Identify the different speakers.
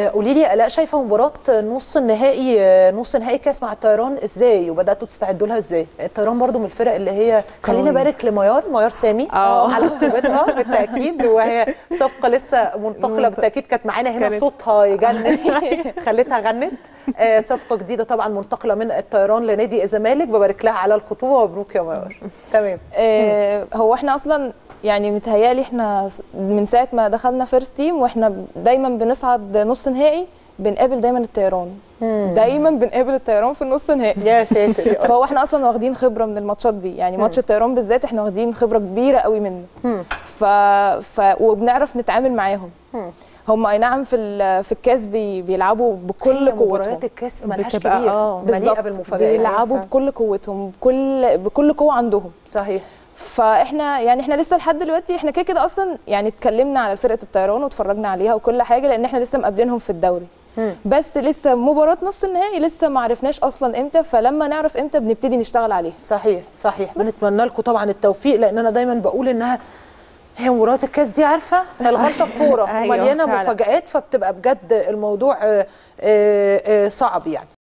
Speaker 1: قولي لي الاء شايفه مباراه نص النهائي آه، نص نهائي كاس مع الطيران ازاي وبداتوا تستعدوا لها ازاي الطيران برضو من الفرق اللي هي خلينا
Speaker 2: قوية.
Speaker 1: نبارك لميار ميار سامي
Speaker 2: آه.
Speaker 1: على خطوبتها بالتاكيد وهي صفقه لسه منتقله بالتاكيد كانت معانا هنا
Speaker 2: كانت-
Speaker 1: صوتها يجنن خلتها غنت آه، صفقه جديده طبعا منتقله من الطيران لنادي الزمالك ببارك لها على الخطوبه مبروك يا ميار تمام
Speaker 3: آه، هو احنا اصلا يعني متهيالي احنا من ساعه ما دخلنا فيرست تيم واحنا دايما بنصعد نص نهائي بنقابل دايما الطيران دايما بنقابل الطيران في النص نهائي
Speaker 1: يا ساتر يا رب.
Speaker 3: فهو احنا اصلا واخدين خبره من الماتشات دي يعني ماتش الطيران بالذات احنا واخدين خبره كبيره قوي منه ف... ف... وبنعرف نتعامل معاهم هم اي نعم في ال... في الكاس بي... بيلعبوا بكل
Speaker 1: هي
Speaker 3: قوتهم
Speaker 1: مباريات الكاس ملهاش
Speaker 2: بتبقى-
Speaker 1: كبير
Speaker 2: آه،
Speaker 1: مليئه
Speaker 3: بالظبط
Speaker 1: بالمفاجآت
Speaker 3: بيلعبوا
Speaker 2: فعلا.
Speaker 3: بكل قوتهم بكل بكل قوه عندهم
Speaker 1: صحيح
Speaker 3: فاحنا يعني احنا لسه لحد دلوقتي احنا كده كده اصلا يعني اتكلمنا على فرقه الطيران واتفرجنا عليها وكل حاجه لان احنا لسه مقابلينهم في الدوري
Speaker 1: مم.
Speaker 3: بس لسه مباراه نص النهائي لسه ما عرفناش اصلا امتى فلما نعرف امتى بنبتدي نشتغل عليها
Speaker 1: صحيح صحيح بنتمنى لكم طبعا التوفيق لان انا دايما بقول انها هي مباراه الكاس دي عارفه الغلطه فوره
Speaker 2: أيوة،
Speaker 1: ومليانه
Speaker 2: فعلا.
Speaker 1: مفاجآت فبتبقى بجد الموضوع آه، آه، آه، صعب يعني